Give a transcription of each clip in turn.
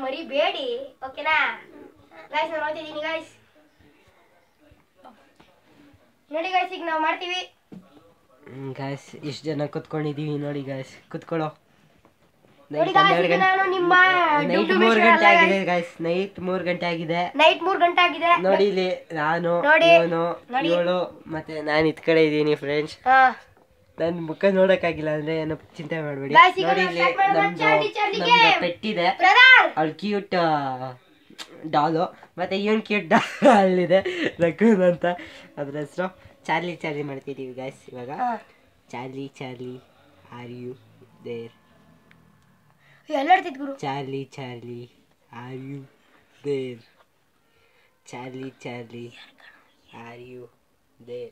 ಮರಿಬೇಡಿ ಓಕೆನಾ ಗಾಯ್ಸ್ ನಾನು ನೋಡ್ತಿದ್ದೀನಿ ಗಾಯ್ಸ್ ನೋಡಿ ಗಾಯ್ಸ್ ಈಗ ನಾವು ಮಾಡ್ತೀವಿ ಗಾಯ್ಸ್ ಇಷ್ಟು ಜನ ಕುತ್ಕೊಂಡಿದೀವಿ ನೋಡಿ ಗಾಯ್ಸ್ ಕುತ್ಕೊಳ್ಳೋ ನೋಡಿ ಗಾಯ್ಸ್ ಈಗ ನಾನು ನಿಮ್ಮ ನೈಟ್ ಮೂರು ಗಂಟೆ ಆಗಿದೆ ಗಾಯ್ಸ್ ನೈಟ್ ಮೂರು ಗಂಟೆ ಆಗಿದೆ ನೈಟ್ ಮೂರ್ ಗಂಟೆ ಆಗಿದೆ ನೋಡಿ ಇಲ್ಲಿ ನಾನು ನೋಡಿ. ಇವನು ನೋಡಿ. ಇವಳು ಮತ್ತೆ ನಾನು ಇತ್ ಕಡೆ ಇದ್ದೀನಿ ಫ್ರೆಂಡ್ಸ್ ಹಾ ನನ್ ಮುಖ ನೋಡಕ್ಕಾಗಿಲ್ಲ ಅಂದ್ರೆ ಏನು ಚಿಂತೆ ಮಾಡಬೇಡಿ Guys, ಈಗ ನೋಡಿ ನಾವು ಇಲ್ಲಿ start ಮಾಡೋಣ. ನಮ್ದು ಚಾರ್ಲಿ, ಚಾರ್ಲಿಗೆ. ನಮ್ದು ಪೆಟ್ಟಿದೆ ಬ್ರದರ್ ಅವಳು ಕ್ಯೂಟ್ ಡಾಲು ಮತ್ತೆ ಇವನ್ ಕ್ಯೂಟ್ ಡಾಲ್ ಅಲ್ಲಿದೆ ರಘುನ್ ಅಂತ ಅದ್ರ ಹೆಸರು ಚಾರ್ಲಿ ಚಾರ್ಲಿ ಮಾಡ್ತಿದೀವಿ ಗಾಯ್ಸ್ ಇವಾಗ Charlie Charlie are you there ಎಲ್ಲಾಡ್ತಿದ್ ಗುರು Charlie Charlie are you there Charlie Charlie are you there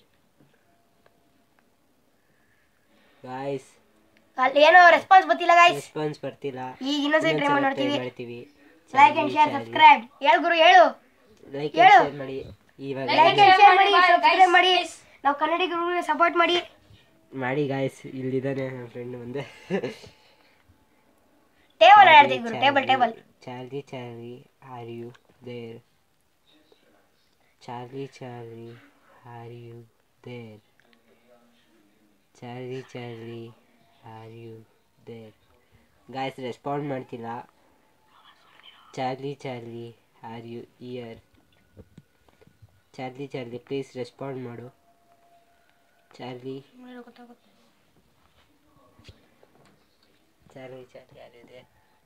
guys ಅಲ್ಲಿ ಏನೋ ರೆಸ್ಪಾನ್ಸ್ ಗೊತ್ತಿಲ್ಲ ಗಾಯ್ಸ್ ರೆಸ್ಪಾನ್ಸ್ ಬರ್ತಿಲ್ಲ ಈಗ ಇನ್ನೊಂದ್ಸರಿ ಟ್ರೈ ಮಾಡಿ ಇನ್ನೊಂದ್ಸಲ try ನೋಡ್ತೀವಿ ಮಾಡ್ತೀವಿ ಲೈಕ್ ಅಂಡ್ ಶೇರ್ ಸಬ್ಸ್ಕ್ರೈಬ್ ಹೇಳು ಗುರು ಹೇಳು ಲೈಕ್ ಹೇಳು. ಶೇರ್ ಮಾಡಿ ಇವಾಗ ಲೈಕ್ ಅಂಡ್ ಶೇರ್ ಮಾಡಿ ಸಬ್ಸ್ಕ್ರೈಬ್ ಮಾಡಿ ನಾವು ಕನ್ನಡಿಗರಿಗೆ ಸಪೋರ್ಟ್ ಮಾಡಿ ಮಾಡಿ ಗಾಯ್ಸ್ ಇಲ್ಲಿದ್ದಾನೆ ನನ್ನ ಫ್ರೆಂಡ್ ಮುಂದೆ ಟೇಬಲ್ ಆಡ್ತೀವಿ ಗುರು table table Charlie Charlie are you there Charlie Charlie are you there Charlie Charlie are you there guys respond ಮಾಡ್ತಿಲ್ಲ Charlie Charlie are you here Charlie Charlie please respond ಮಾಡು Charlie Charlie Charlie ಯಾರಿದೆ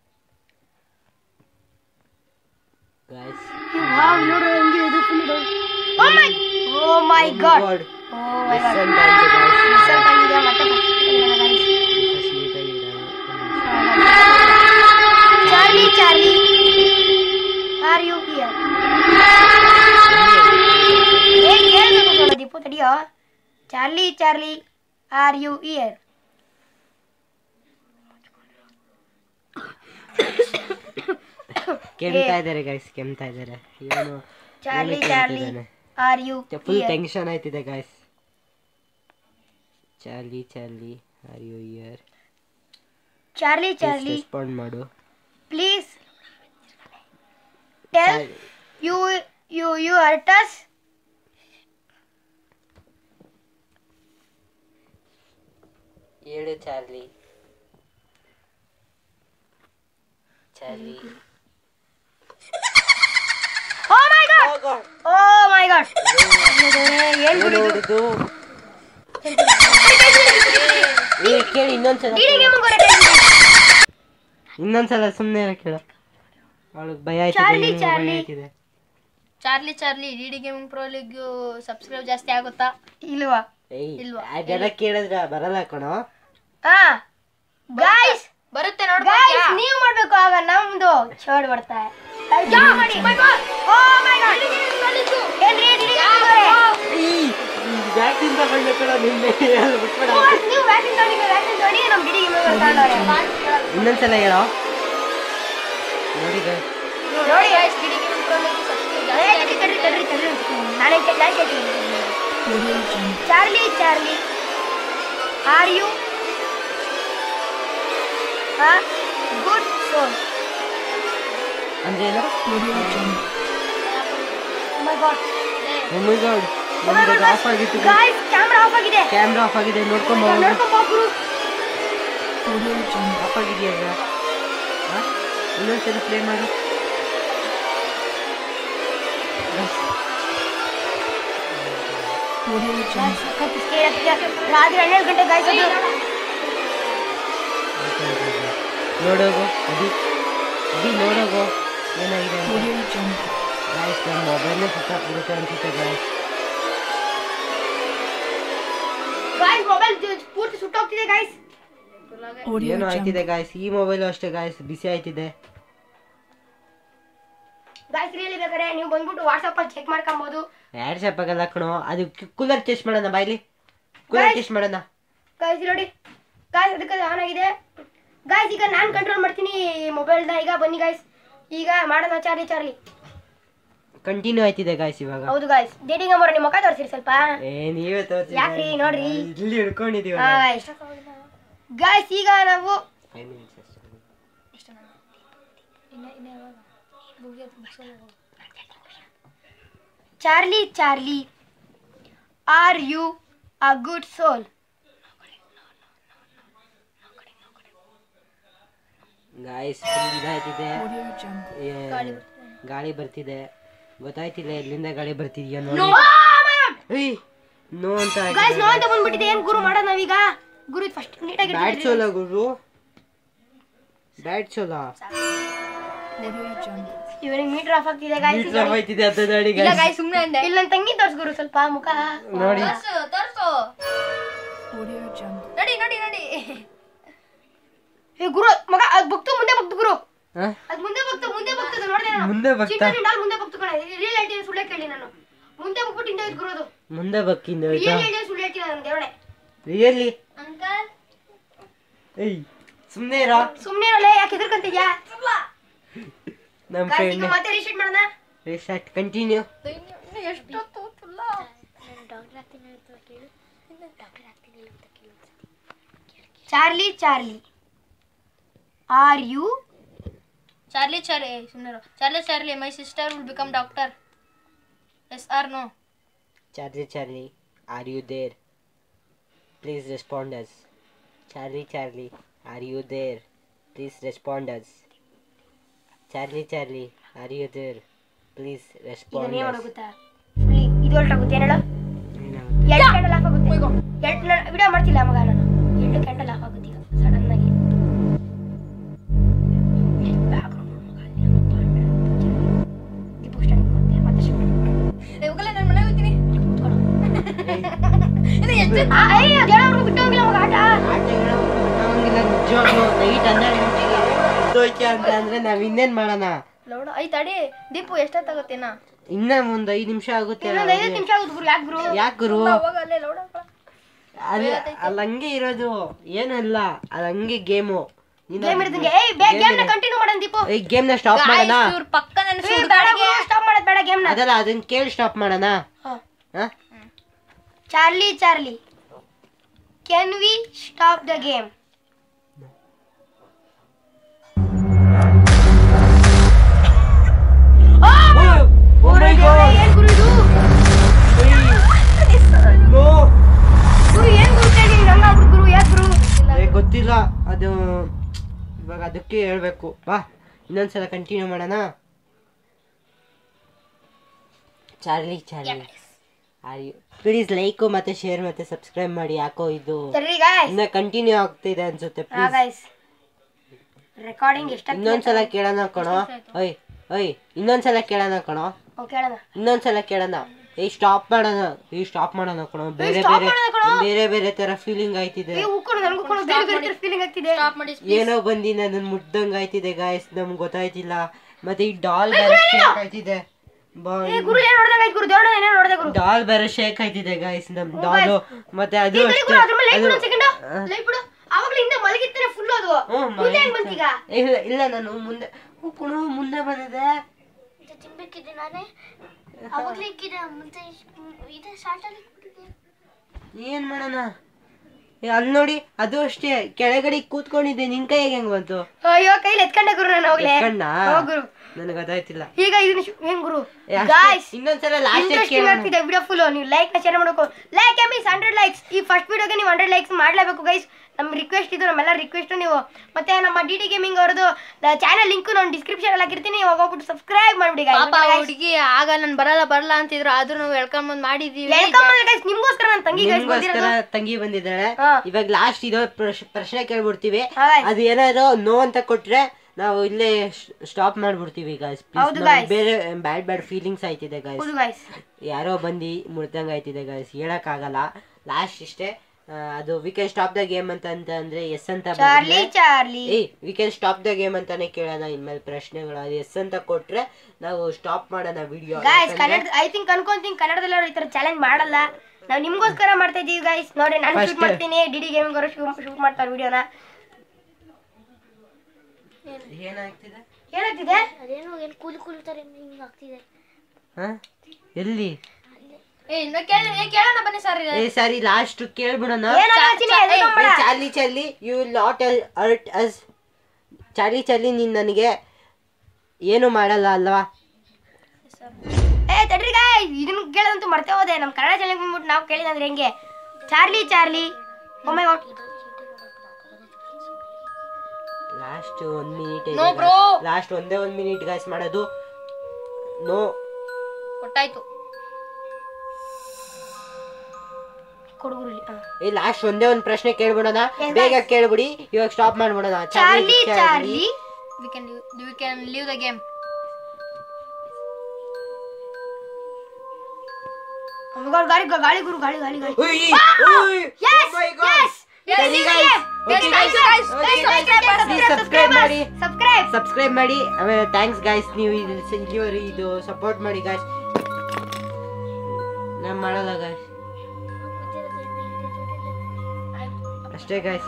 guys wow ನೋಡು ಹೆಂಗೆ ಇದು full oh my oh my god god oh my god listen time guys result ಆಗಿದೆ ಮತ್ತೆ guys. First ನೀಟಾಗಿ ಇಡೋಣ Charlie Charlie are you here ಏನ್ ಹೇಳ್ಬೇಕು ಕಣೋ ದೀಪು ತಡಿಯೋ Charlie Charlie are you here ಕೆಮ್ತಾ ಇದ್ದಾರೆ ಗೈಸ್ ಕೆಮ್ತಾ ಇದ್ದಾರೆ ಇವನು Charlie Charlie are you full tension ಆಯ್ತಿದೆ guys Charlie Charlie are you here Charlie Charlie respond ಮಾಡು please tell you you you hurt us ಹೇಳು Charlie Charlie oh my god oh my god ಏನ್ ಗುರು ಇದು? ನೋಡುದು ಏ ಕೇಳಿ ಇನ್ನೊಂದ್ಸಲ ಡಿಡಿ ಗೇಮಿಂಗ್ ಹೊರಗೆ ಇನ್ನೊಂದ್ಸಲ ಸುಮ್ಮನೆ ಕೇಳು ಅವಳಿಗೆ ಭಯ ಚಾರ್ಲಿ, ಆಯ್ತಿದೆ ಚಾರ್ಲಿ. ಭಯ ಆಯ್ತಿದೆ Charlie Charlie D D gaming pro league subscribe ಜಾಸ್ತಿ ಆಗುತ್ತಾ ಇಲ್ವಾ ಏಯ್ ಇಲ್ವಾ? ಅದೆಲ್ಲ ಕೇಳಿದ್ರ ಬರಲ್ಲ ಕಣೋ ಹಾ ಗಾಯ್ಸ್ ಬರುತ್ತೆ ಗಾಯ್ಸ್ ನೋಡ್ಕೊಂಡ್ಯಾ ನೀವು ಮಾಡ್ಬೇಕು ಆಗ ನಮ್ದು ಚೋಡ್ ಬರ್ತಾ ಮಾಡಿ ಓ ಮೈ ಗಾಡ್ ಏನ್ರಿ ಡಿಡಿ ವ್ಯಾಕ್ಸಿನ್ ತಗೊಂಡು ಕಣ ನಿನ್ನೆ ಅಲ್ಲಿ ಬಿಟ್ಬಿಡ ನೀವು ವ್ಯಾಕ್ಸಿನ್ ತಗೊಂಡಿ ವ್ಯಾಕ್ಸಿನ್ ತಗೊಂಡಿ ನಮ್ ಡಿಡಿ ಗೇಮಿಂಗ್ ತಗೊಂಡವ್ರೆ ಇನ್ನೊಂದ್ಸಲ ಹೇಳೋ ನೋಡಿ guys. ನೋಡಿ guys D D gaming pro league subscribe ಏ, ಜಾಸ್ತಿ ತಡ್ರಿ, ತಡ್ರಿ, ತಡ್ರಿ, ತಡ್ರಿ. ನಾನೇ ಕೇ- ನಾನ್ ಕೇಳ್ತೀನಿ Charlie Charlie are you good soul ಅಂದ್ರೆ ಏನು my god Oh my god. ನಮ್ದು ಆಫ್ ಆಗಿತ್ತು ಗಾಯ್ಸ್ ಕ್ಯಾಮ್ರಾ ಆಫ್ ಆಗಿದೆ ಕ್ಯಾಮ್ರಾ ಆಫ್ ಆಗಿದೆ ನೋಡ್ಕೊಂಡ್ ಹೋಗು ನೋಡ್ಕೊಂಡ್ ಹೋಗ್ರು ಆಫ್ ಆಗಿದೆಯಾ ಇನ್ನೊಂದ್ಸಲ ಪ್ಲೇ ಮಾಡು ಸಖತ್ scare ಆಗ್ತಿದೆ. ರಾತ್ರಿ ಹನ್ನೆರಡು ಗಂಟೆ ಗಾಯ್ಸ್ ಅದು ನೋಡೋಗು ಅದಿ ಅದಿ ನೋಡೋಗು ಏನಾಗಿದೆ ಗಾಯ್ಸ್ ನನ್ನ ಮೊಬೈಲ್ನೇ ಸುತ್ತಾಕ್ಬಿಡುತ್ತೆ ಅನ್ಸುತ್ತೆ ಗಾಯ್ಸ್ ಗಾಯ್ಸ್ ಮೊಬೈಲ್ ಪೂರ್ತಿ ಸುಟ್ಟೋಗ್ತಿದೆ ಗಾಯ್ಸ್ ಏನೋ ಆಯ್ತಿದೆ ಗಾಯ್ಸ್ ಈ ಮೊಬೈಲು ಅಷ್ಟೇ ಗಾಯ್ಸ್ ಬಿಸಿ ಆಯ್ತಿದೆ ಗಾಯ್ಸ್ ರಿಯಲಿ ಬೇಕಾದ್ರೆ ನೀವು ಬಂದ್ಬಿಟ್ಟು ವಾಟ್ಸಪ್ ಅಲ್ಲಿ ಚೆಕ್ ಮಾಡ್ಕೊಬಹುದು ಎರಡು ಸಪ್ಪಗಲ್ಲ ಕಣೋ ಅದು ಕೂಲರ್ ಟೆಸ್ಟ್ ಮಾಡೋಣ ಬಾಯ್ಲಿ ಕೂಲರ್ Guys. ಟೆಸ್ಟ್ ಮಾಡೋಣ ಗಾಯ್ಸ್ ನೋಡಿ ಗಾಯ್ಸ್ ಅದಕ್ಕೆ ಆನ್ ಆಗಿದೆ ಗಾಯ್ಸ್ ಈಗ ನಾನು ಕಂಟ್ರೋಲ್ ಮಾಡ್ತೀನಿ ಮೊಬೈಲ್ನ ಈಗ ಬನ್ನಿ ಗಾಯ್ಸ್ ಈಗ ಮಾಡೋಣ ಚಾರ್ಲಿ ಚಾರ್ಲಿ ಕಂಟಿನ್ಯೂ ಆಯ್ತಿದೆ ಗಾಯ್ಸ್ ಇವಾಗ ಹೌದು ಗಾಯ್ಸ್ ಡೇಟಿಂಗ್ ಅಮ್ಮವ್ರ ನಿಮ್ಮ ಮುಖ ತೋರಿಸಿರಿ ಸ್ವಲ್ಪ ಏ ನೀವೇ ತೋರಿಸಿ ಯಾಕ್ರಿ ನೋಡ್ರಿ ಇಲ್ಲಿ ಹಿಡ್ಕೊಂಡಿದೀವ ಗಾಯ್ಸ್ ಗಾಯ್ಸ್ ಈಗ ನಾವು ಫೈವ್ ಮಿನಿಟ್ಸ್ ಅಷ್ಟೇ Charlie Charlie are you uh good soul guys ಇದಾಯ್ತಿದೆ ಏ, ಗಾಳಿ ಬರ್ತಿದೆ ಗೊತ್ತಾಯ್ತಿಲ್ಲ ಎಲ್ಲಿಂದ ಗಾಳಿ ಬರ್ತಿದ್ಯಾ ನೋಡಿ ಏಯ್ ನೋ ಅಂತ ಗೈಸ್ ನೋ ಅಂತ ಬಂದ್ಬಿಟ್ಟಿದೆ ಏನ್ ಗುರು ಮಾಡೋದು ನಾವೀಗ ಗುರು ಫಸ್ಟ್ ನೀಟಾಗಿ ಬ್ಯಾಟ್ ಚೋಲ ಗುರು ಬ್ಯಾಟ್ ಚೋಲ ಇವನಿಗೆ ಮೀಟರ್ ಆಫ್ ಆಗ್ತಿದೆ ಗಾಯ್ಸ್ ಮೀಟ್ರ್ ಹೋಯ್ತಿದೆ ಅಂತ ನೋಡಿ ಇಲ್ಲ guys. ಗಾಯ್ ಸುಮ್ಮನೆ ಅಂದೆ ಇಲ್ಲ ನನ್ ತಂಗಿ ತೋರ್ಸ್ ಗುರು ಸ್ವಲ್ಪ ಮುಖ ನೋಡಿ ತೋರ್ಸು ತೋರ್ಸು ನೋಡಿ ನೋಡಿ ನೋಡಿ ಏ ಗುರು ಮಗ ಅದ್ ಬಗ್ತು ಮುಂದೆ ಬಗ್ತು ಗುರು ಹ? ಅದ್ ಮುಂದೆ ಬಗ್ತು ಮುಂದೆ ಬಗ್ತದ ನೋಡ್ದೆ ನಾನು ಮುಂದೆ ಬಗ್ತಾ ಚಿಂಟು ಡಾಲ್ ಮುಂದೆ ಬಗ್ತು ಕಣ ರಿಯಲ್ ಹೇಳ್ತೀನಿ ಸುಳ್ಳೆ ಕೇಳಿ ನಾನು ಮುಂದೆ ಬಗ್ಬಿಟ್ಟು ಹಿಂದೆ ಇದ್ ಗುರು ಅದು ಮುಂದೆ ಬಕ್ಕಿಂದ ರಿಯಲ್ ಹೇಳ್ತೀನಿ ಸುಳ್ಳು ಹೇಳ್ತೀನಿ ನಾನು ದೇವಣೆ ರಿಯಲಿ ಅಂಕಲ್ ಏಯ್ ಸುಮ್ಮನೆ ಇರೋ ಸುಮ್ನೆ ಇರಲ್ಲ ಯಾಕೆ ಹೆದರ್ಕಂತಿದ್ಯಾ ನಮ್ಮ ಗಾಯ್ಸ್ ಫ್ರೆಂಡ್ ಈಗ ಮತ್ತೆ ರೀಸೆಟ್ ಮಾಡೋಣ ರಿಸ್ಟಾರ್ಟ್ ಕಂಟಿನ್ಯೂ ಎಷ್ಟೊತ್ತು ತುಲ್ಲ Charlie Charlie are you Charlie Charlie ಸುಮ್ಮನೆ Charlie Charlie my sister will become doctor yes or no Charlie, Charlie, are you there? Please respond us. Charlie, Charlie, are you there? Please respond us. Charlie, Charlie, are you there? Please respond ಇದನ್ನ ಏನ್ us. ಮಾಡೋ ಗೊತ್ತಾ fully ಇದು ಹೊಲ್ಟಾಗುತ್ತೆ ಏನ್ ಹೇಳು ಏನಾಗುತ್ತೆ? ಎರಡು candle of ಆಗುತ್ತೆ ಎರಡು ವಿಡಿಯೋ ಮಾಡ್ತಿಲ್ಲ ಮಗ ನಾನು ಎರಡು ಕ್ಯಾಂಡಲ್ ಆಫ್ ಆಗುತ್ತೆ ಈಗ ಸಡನ್ ಆಗಿ ದೀಪ start ಮತ್ತೆ ಮತ್ತೆ shift ಮಾಡು. ಹೋಗಲ್ಲ ನನ್ನ ಮನೆಗೆ ಹೋಗ್ತೀನಿ ಕೂತ್ಕೊಳ್ಳು. ಇದು ಎಷ್ಟು ಆ, ಏಯ್, ಅದೇನೋ ಅವ್ರು ಬಿಟ್ಟು ಹೋಗಿಲ್ಲ ಮಗ ಆಟ ಆಟಗಳು ಬಿಡೋಂಗಿಲ್ಲ ನಿಜವಾಗ್ಲೂ ನೈಟ್ ಹನ್ನೆರಡು ಗಂಟೆಗೆ ಎದ್ದೋಯ್ಕೆ ಅಂತ ಅಂದ್ರೆ ನಾವ್ ಇನ್ನೇನ್ ಮಾಡೋಣ ಲೌಡ ಐ ತಡಿ ದೀಪು ಎಷ್ಟೊತ್ತಾಗುತ್ತೇನ ಇನ್ನ ಒಂದ್ ಐದ್ ನಿಮಿಷ ಆಗುತ್ತೆ ಇನ್ನೊಂದು ಐವತ್ತು ನಿಮಿಷ ಆಗುತ್ತೆ ಗುರು ಯಾಕೆ ಗುರು ಯಾಕೆ ಗುರು ಅವಾಗ ಅಲ್ಲೇ ಲೌಡ ಅಲ್ಲಿ ಅಲ್ಲಿ ಹಂಗೆ ಇರೋದು ಏನು ಇಲ್ಲ ಅದು ಹಂಗೆ ಗೇಮು ಗೇಮ್ ಇರ್ದಂಗೆ ಏಯ್ ಬೇಗ ಗೇಮ್ ನ ಕಂಟಿನ್ಯೂ ಮಾಡೋಣ ದೀಪು ಈ ಗೇಮ್ ನ ಸ್ಟಾಪ್ ಮಾಡೋಣ ಇವ್ರ ಪಕ್ಕ ನನ್ನ ಏಯ್, ಬೇಡ ಸ್ಟಾಪ್ ಮಾಡೋದು ಬೇಡ ಗೇಮ್ ನ ಅದಲ್ಲ ಅದನ್ನ ಕೇಳಿ ಸ್ಟಾಪ್ ಮಾಡೋಣ ಹಾ Charlie Charlie can we stop the game ಏನ್ ಗುರು ಇದು ಗುರು ಏನ್ ಗುರು ಕೇಳಿ ಹಂಗಾಗ್ಬಿಟ್ಟು ಗುರು ಯಾಕೆ ಗುರು ಏ, ಗೊತ್ತಿಲ್ಲ ಅದು ಇವಾಗ ಅದಕ್ಕೆ ಹೇಳ್ಬೇಕು ಬಾ ಇನ್ನೊಂದ್ಸಲ ಕಂಟಿನ್ಯೂ ಮಾಡೋಣ Charlie Charlie are you please like ಮತ್ತೆ ಶೇರ್ ಮತ್ತೆ ಸಬ್ಸ್ಕ್ರೈಬ್ ಮಾಡಿ ಯಾಕೋ ಇದು ಸರಿ ಗಾಯ್ಸ್ ಇನ್ನ ಕಂಟಿನ್ಯೂ ಆಗ್ತಿದೆ ಅನ್ಸುತ್ತೆ ಹಾ ಪ್ಲೀಸ್ ಗಾಯ್ಸ್ ರೆಕಾರ್ಡಿಂಗ್ ಎಷ್ಟಾಗ್ತಿದೆ ಇನ್ನೊಂದ್ಸಲ ಕೇಳೋಣ ಕಣೋ ಓಯ್ ಓಯ್ ಇನ್ನೊಂದ್ಸಲ ಕೇಳೋಣ ಕಣೋ ಕೇಳೋಣ ಇನ್ನೊಂದ್ಸಲ ಕೇಳೋಣ ಏ ಸ್ಟಾಪ್ ಮಾಡೋಣ ಏ ಸ್ಟಾಪ್ ಮಾಡೋಣ ಕಣೋ ಬೇರೆ stop ಬೇರೆ ಮಾಡೋಣ ಕಣೋ. ಬೇರೆ ಬೇರೆ ತರ ಫೀಲಿಂಗ್ ಆಯ್ತಿದೆ ಏ ಉಕ್ಕೊಂಡು ನನಗೂ ಕೂಡ ಬೇರೆ ಬೇರೆ ಫೀಲಿಂಗ್ ಆಗ್ತಿದೆ ಸ್ಟಾಪ್ ಮಾಡಿ ಏನೋ ಬಂದಿ ನನ್ನ ಮುಟ್ದಂಗ್ ಆಯ್ತಿದೆ ಗಾಯ್ಸ್ ನಮ್ಗೆ ಗೊತ್ತಾಯ್ತಿಲ್ಲ ಮತ್ತೆ ಈ ಡಾಲ್ ಬೇರೆ ಶೇಕ್ ಆಯ್ತಿದೆ ಏ ಗುರು ಏನ್ ನೋಡ್ದಂಗ ಆಯ್ತು ಗುರು ದೇವಣ್ಣ ಏನೇ ನೋಡ್ದೆ ಗುರು ಡಾಲ್ ಬೇರೆ ಶೇಕ್ ಆಯ್ತಿದೆ ಗಾಯ್ಸ್ ನಮ್ ಡಾಲು ಮತ್ತೆ ಅದು ಏ, ತಡಿ ಗುರು, ಅದ್ರ ಮೇಲೆ ಲೈಟ್ ಅಷ್ಟೇ ಬಿಡು ಅದು ಸೆಕೆಂಡ್ ಲೈಟ್ ಬಿಡು ಆವಾಗ್ಲೇ ಹಿಂದೆ ಮಲಗಿರ್ತಾರೆ ಫುಲ್ ಅದು ಹ್ಮ್, ಮುಂದೆ ಹೆಂಗ್ ಬಂತೀಗ ಇಲ್ಲ ಇಲ್ಲ ನಾನು ಮುಂದೆ ಹ್ಞೂ ಕಣೋ, ಮುಂದೆ ಬಂದಿದೆ ತಿನ್ಬೇಕಿದೆ ನಾನೇ ಅವಾಗಲೇ ಇಕ್ಕಿದೆ ಮುಂಚೆ ಇದೆ ಸ್ಟಾರ್ಟಲ್ಲಿ ಏನ್ ಮಾಡೋಣ ಏ, ಅಲ್ಲಿ ನೋಡಿ ಅದು ಅಷ್ಟೇ ಕೆಳಗಡೆ ಕೂತ್ಕೊಂಡಿದ್ದೆ ನಿನ್ ಕೈಗೆ ಹೆಂಗ್ ಬಂತು ಅಯ್ಯೋ ಕೈಲಿ ಎತ್ಕೊಂಡೆ ಗುರು ನಾನು ಹೋಗ್ಲೆ ಕಣ್ಣ ಹೋಗ್ ಗುರು ನನಗೆ ಗೊತ್ತಾಯ್ತಿಲ್ಲ ಈಗ ಇದನ್ನ ಶು- ಏನ್ ಗುರು ಏ, ಅಷ್ಟೇ. ಗಾಯ್ಸ್ ಇನ್ನೊಂದ್ಸಲ ಲಾಸ್ಟ್ ಇಂಟ್ರೆಸ್ಟಿಂಗ್ ಆಗ್ತಿದೆ ವಿಡಿಯೋ ಫುಲ್ ನೀವು ಲೈಕ್ ನ ಶೇರ್ ಮಾಡಬೇಕು ಲೈಕ್ ಮೀನ್ಸ್ ಹಂಡ್ರೆಡ್ ಲೈಕ್ಸ್ ಈ ಫಸ್ಟ್ ವಿಡಿಯೋಗೆ ನೀವು ಹಂಡ್ರೆಡ್ ಲೈಕ್ಸ್ ಮಾಡಲೇಬೇಕು ಗೈಸ್ ನಮ್ಮ ರಿಕ್ವೆಸ್ಟ್ ಇದು ನಮ್ಮೆಲ್ಲ ರಿಕ್ವೆಸ್ಟ್ ನೀವು ಮತ್ತೆ ನಮ್ಮ ಡಿ ಡಿ ಗೇಮಿಂಗ್ ಅವ್ರದ್ದು ಚಾನಲ್ ಲಿಂಕ್ ನಾನು ಡಿಸ್ಕ್ರಿಪ್ಷನ್ ಅಲ್ಲಿ ಹಾಕಿರ್ತೀನಿ ಇವಾಗ ಹೋಗ್ಬಿಟ್ಟು ಸಬ್ಸ್ಕ್ರೈಬ್ ಮಾಡ್ಬಿಡಿ ಪಾಪ ಹುಡುಗಿ ಆಗ ನಾನು ಬರಲ್ಲ ಬರಲ್ಲ ಅಂತಿದ್ರು ಆದ್ರೂ ನಾವು ವೆಲ್ಕಮ್ ಬಂದ್ ಮಾಡಿದೀವಿ ಗೈಸ್ ನಿಮ್ಗೋಸ್ಕರ ನನ್ನ ತಂಗಿ ಗೈಸ್ ನಿಮ್ಗೋಸ್ಕರ ತಂಗಿ ಬಂದಿದ್ದಾಳೆ ಹಾ. ಇವಾಗ ಲಾಸ್ಟ್ ಇದು ಪ್ರಶ್- ಪ್ರಶ್ನೆ ಕೇಳ್ಬಿಡ್ತೀವಿ ಹಾ, guys. ಅದು ಏನಾದ್ರು ನೋ ಅಂತ ಕೊಟ್ರೆ ನಾವು ಇಲ್ಲೇ ಸ್ಟಾಪ್ ಮಾಡ್ಬಿಡ್ತೀವಿ ಗಾಯ್ಸ್ ಹೌದು, guys. ಬೇರೆ ಬ್ಯಾಡ್ ಬ್ಯಾಡ್ ಫೀಲಿಂಗ್ಸ್ ಆಯ್ತಿದೆ ಗಾಯ್ಸ್ ಹೌದು ಗೈಸ್ ಯಾರೋ ಬಂದು ಮುಡ್ದಂಗ್ ಆಯ್ತಿದೆ ಗಾಯ್ಸ್ ಹೇಳಕ್ಕಾಗಲ್ಲ ಲಾಸ್ಟ್ ಇಷ್ಟೇ ಆ, ಅದು we can stop the game ಅಂತ ಅಂತ ಅಂದ್ರೆ ಎಸ್ ಅಂತ ಚಾರ್ಲಿ ಬಂದ್ರೆ ಚಾರ್ಲಿ ಏಯ್ we can stop the game ಅಂತಾನೆ ಕೇಳೋಣ ಇನ್ಮೇಲೆ ಪ್ರಶ್ನೆಗಳು ಅದು ಎಸ್ ಅಂತ ಕೊಟ್ರೆ ನಾವು ಸ್ಟಾಪ್ ಮಾಡೋಣ video guys Kannada I think ಅನ್ಕೊಂತೀನಿ ಕನ್ನಡದಲ್ಲಿ ಅವ್ರು ಈ ತರ ಚಾಲೆಂಜ್ ಮಾಡಲ್ಲ ನಾವು ನಿಮ್ಗೋಸ್ಕರ ಮಾಡ್ತಾ ಇದೀವಿ ಗಾಯ್ಸ್ ನೋಡಿ ನಾನು First- ಶೂಟ್ ಮಾಡ್ತೀನಿ ಡಿ ಡಿ ಗೇಮಿಂಗ್ ಅವರು ಶೂಟ್ ಮಾಡ್ತಾರೆ ವಿಡಿಯೋನ ಏನಾಗ್ತಿದೆ ಏನಾಗ್ತಿದೆ ಅದೇನೋ ಏನು ಕೂಲಿ ಕೂಲಿ ಥರ ಹಿಂಗೆ ಆಗ್ತಿದೆ ಹಾ ಎಲ್ಲಿ ಏ ಇನ್ನ ಕೇಳ ಏ, ಕೇಳೋಣ ಬನ್ನಿ ಸರ್ ಏ ಸರಿ ಲಾಸ್ಟ್ ಕೇಳ್ಬಿಡೋಣ ಏನೋ ಯೋಚನೆ ಎದ್ಕೊಂಬೇಡ. ಏ, Charlie Charlie you will not hurt us Charlie Charlie ನೀನ್ ನನಗೆ ಏನು ಮಾಡಲ್ಲ ಅಲ್ವಾ ಏ ತಡ್ರಿ ಗಾಯ್ ಇದನ್ನ ಕೇಳೋದಂತೂ ಮರ್ತೇ ಹೋದೆ ನಮ್ಮ ಕನ್ನಡ ಚಾನಲ್ ಬಂದ್ಬಿಟ್ಟು ನಾವು ಕೇಳಿದಂದ್ರೆ ಹೆಂಗೆ ಚಾರ್ಲಿ ಚಾರ್ಲಿ ಒಮ್ಮೆ ಲಾಸ್ಟ್ ಒಂದ್ ಮಿನಿಟ್ No, bro. ಲಾಸ್ಟ್ ಒಂದೇ ಒಂದ್ ಮಿನಿಟ್ ಗಾಯ್ಸ್ ಮಾಡೋದು ನೋ ಕೊಟ್ಟಾಯ್ತು ಕೊಡುಗುರು ಏ ಲಾಸ್ಟ್ ಒಂದೇ ಒಂದ್ ಪ್ರಶ್ನೆ ಕೇಳ್ಬಿಡೋಣ Yes, ಬೇಗ ಕೇಳ್ಬಿಡಿ ಇವಾಗ ಸ್ಟಾಪ್ ಮಾಡ್ಬಿಡೋಣ Charlie Charlie we can we can leave the game ಗಾಳಿ ಗಾಳಿ ಗುರು ಗಾಳಿ ಗಾಳಿ ಗಾಳಿ ಉಯ್, ಉಯ್, Yes, oh my God. yes, yes, ಸರಿ yes, guys, yes. okay Yes, guys, guys, okay guys, guys, subscribe, please subscribe, subscribe ಮಾಡಿ subscribe. ಸಬ್ಸ್ಕ್ರೈಬ್ ಮಾಡಿ ಆಮೇಲೆ ಥ್ಯಾಂಕ್ಸ್ ಗಾಯ್ಸ್ ನೀವು ಇದು ಇಲ್ಲಿವರೆಗೆ ಇದು ಸಪೋರ್ಟ್ ಮಾಡಿ ಗಾಯ್ಸ್ ನಾನು ಮಾಡಲ್ಲ ಗಾಯ್ಸ್ ಅಷ್ಟೇ ಗಾಯ್ಸ್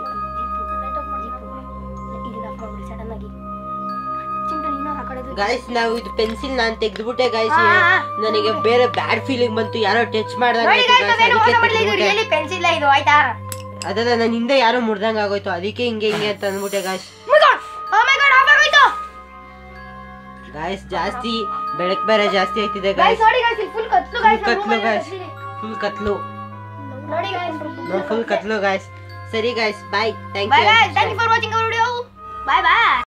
ಸಡನ್ ಆಗಿ ಚಿಂಟು ನೀನು ಆ ಕಡೆದು ಗಾಯ್ಸ್ ನಾವು ಇದು ಪೆನ್ಸಿಲ್ ನಾನು ತೆಗೆದ್ಬಿಟ್ಟೆ ಗಾಯ್ಸ್ ಹಾ, ಹಾ. ನನಗೆ ಬೇರೆ ಬ್ಯಾಡ್ ಫೀಲಿಂಗ್ ಬಂತು ಯಾರೋ ಟಚ್ ಮಾಡ್ದಂಗೆ ನೋಡಿ ಆಯ್ತು guys, guys, ನಾವೇನು ಅದಕ್ಕೆ ಮೋಸ ಮಾಡಿಲ್ಲ ಇದು ತೆಗ್ದ್ಬಿಟ್ಟೆ. ರಿಯಲಿ ಪೆನ್ಸಿಲ್ ಇದು ಆಯ್ತಾ ಅದಲ್ಲ ನನ್ನ ಹಿಂದೆ ಯಾರೋ ಮುರ್ದಂಗೆ ಆಗೋಯ್ತು ಅದಕ್ಕೆ ಹಿಂಗೆ ಹಿಂಗೆ ಅಂತ ಅಂದ್ಬಿಟ್ಟೆ guys Oh my god, oh my god, off ಆಗೋಯ್ತು ಗಾಯ್ಸ್ ಜಾಸ್ತಿ ಬೆಳಕ್ ಬೇರೆ ಜಾಸ್ತಿ ಆಯ್ತಿದೆ ಗೈಸ್ ಗಾಯ್ಸ್ ನೋಡಿ ಗೈಸ್ ಫುಲ್ ಕತ್ಲು ಗೈಸ್ ಕತ್ಲು ಗಾಯ್ಸ್ ಫುಲ್ ಕತ್ಲು ನೋಡಿ ಗೈಸ್ ಫುಲ್ ಕತ್ಲು ಗಾಯ್ಸ್ ಸರಿ guys bye thank bye you guys thank you for watching our video bye by